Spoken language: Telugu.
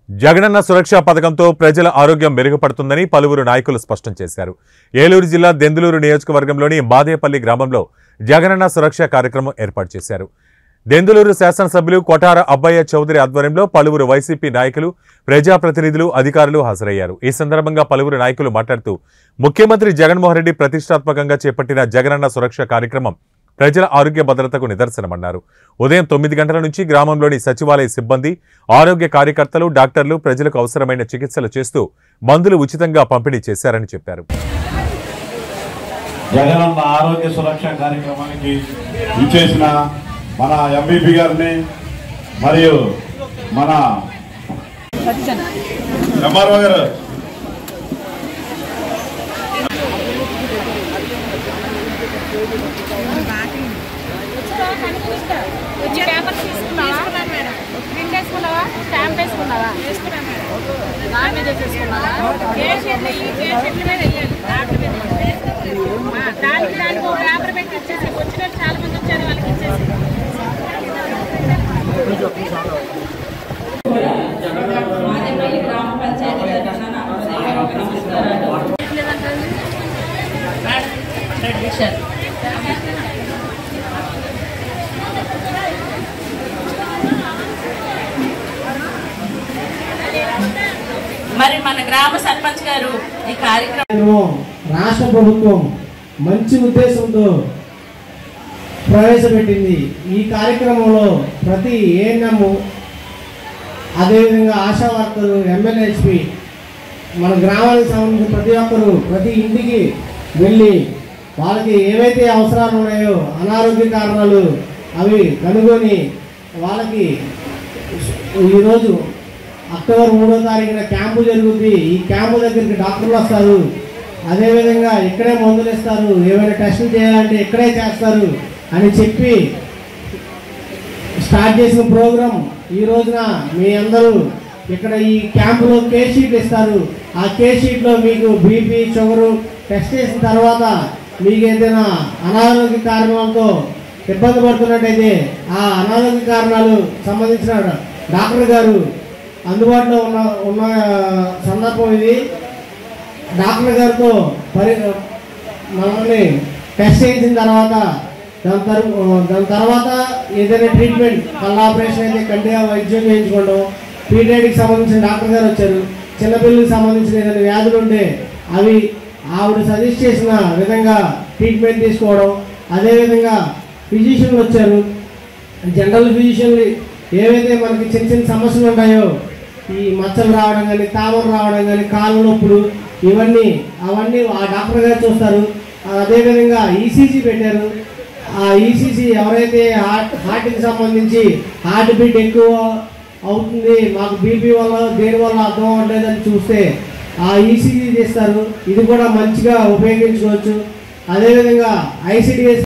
జగనన్న సురక్ష పథకంతో ప్రజల ఆరోగ్యం మెరుగుపడుతుందని పలువురు నాయకులు స్పష్టం చేశారు ఏలూరు జిల్లా దెందులూరు నియోజకవర్గంలోని బాదేపల్లి గ్రామంలో జగనన్న సురక్ష కార్యక్రమం ఏర్పాటు చేశారు దెందులూరు శాసనసభ్యులు కొటార అబ్బయ్య చౌదరి ఆధ్వర్యంలో పలువురు వైసీపీ నాయకులు ప్రజాప్రతినిధులు అధికారులు హాజరయ్యారు ఈ సందర్భంగా పలువురు నాయకులు మాట్లాడుతూ ముఖ్యమంత్రి జగన్మోహన్ రెడ్డి ప్రతిష్టాత్మకంగా చేపట్టిన జగనన్న సురక్ష కార్యక్రమం ప్రజల ఆరోగ్య భద్రతకు నిదర్శనమన్నారు ఉదయం తొమ్మిది గంటల నుంచి గ్రామంలోని సచివాలయ సిబ్బంది ఆరోగ్య కార్యకర్తలు డాక్టర్లు ప్రజలకు అవసరమైన చికిత్సలు చేస్తూ మందులు ఉచితంగా పంపిణీ చేశారని చెప్పారు జగనన్న ఆరోగ్య సురక్ష కార్యక్రమానికి ఇచ్చేసిన మన ఎంబీపీ గారిని మరియు మన ఎంఆర్ఓ గారు వచ్చి పేపర్ తీసుకున్నావా ప్రింట్ వేసుకున్నావా స్టాంప్ వేసుకున్నావా వేసుకున్నా మేడం దాని మీద వేసుకున్నావా కేసీఆర్లు ఈ కేసీఆర్ల మీద వెయ్యాలి పేపర్ మీద ఆ, దానికి దానికి ఒక పేపర్ పెట్టి ఇచ్చేసి వచ్చిన వాళ్ళు చాలా మంది వచ్చారు వాళ్ళకి ఇచ్చేసి మరి మన గ్రామ సర్పంచ్ గారు ఈ కార్యక్రమం కార్యక్రమం రాష్ట్ర ప్రభుత్వం మంచి ఉద్దేశంతో ప్రవేశపెట్టింది ఈ కార్యక్రమంలో ప్రతి ఏఎన్ఎం అదేవిధంగా ఆశా వర్కరు ఎమ్మెల్యేహెచ్పి మన గ్రామానికి సంబంధించిన ప్రతి ఒక్కరు ప్రతి ఇంటికి వెళ్ళి వాళ్ళకి ఏవైతే అవసరాలు ఉన్నాయో అనారోగ్య కారణాలు అవి కనుగొని వాళ్ళకి ఈరోజు అక్టోబర్ మూడో తారీఖున క్యాంపు జరుగుద్ది ఈ క్యాంపు దగ్గరికి డాక్టర్లు వస్తారు అదేవిధంగా ఇక్కడే మందులు ఇస్తారు ఏమైనా టెస్టులు చేయాలంటే ఇక్కడే చేస్తారు అని చెప్పి స్టార్ట్ చేసిన ప్రోగ్రాం ఈ రోజున మీ అందరూ ఇక్కడ ఈ క్యాంపులో కే షీట్ ఇస్తారు ఆ కే షీట్లో మీకు బీపీ షుగరు టెస్ట్ చేసిన తర్వాత మీకు ఏదైనా అనారోగ్య కారణాలతో ఇబ్బంది పడుతున్నట్టయితే ఆ అనారోగ్య కారణాలు సంబంధించిన డాక్టర్ గారు అందుబాటులో ఉన్న ఉన్న సందర్భం ఇది డాక్టర్ గారితో పరి మనల్ని టెస్ట్ చేసిన తర్వాత దాని తరు దాని తర్వాత ఏదైనా ట్రీట్మెంట్ కళ్ళ ఆపరేషన్ అయితే కంటిగా వైద్యం చేయించుకోవడం పీడియాటిక్ సంబంధించిన డాక్టర్ గారు వచ్చారు చిన్నపిల్లలకు సంబంధించిన ఏదైనా వ్యాధులు ఉంటే అవి ఆవిడ సజెస్ట్ చేసిన విధంగా ట్రీట్మెంట్ తీసుకోవడం అదేవిధంగా ఫిజిషియన్లు వచ్చారు జనరల్ ఫిజిషియన్లు ఏవైతే మనకి చిన్న చిన్న సమస్యలు ఉన్నాయో ఈ మచ్చలు రావడం కానీ తామర రావడం కానీ కాళ్ళ నొప్పులు ఇవన్నీ అవన్నీ ఆ డాక్టర్ గారు చూస్తారు అదేవిధంగా ఈసీజీ పెట్టారు ఆ ఈసీజీ ఎవరైతే హార్ట్ హార్ట్కి సంబంధించి హార్ట్ బీట్ ఎక్కువ అవుతుంది మాకు బీపీ వల్ల దేని వల్ల అర్థం అవ్వట్లేదని చూస్తే ఆ ఈసీజీ తీస్తారు ఇది కూడా మంచిగా ఉపయోగించుకోవచ్చు అదేవిధంగా ఐసిడిఎస్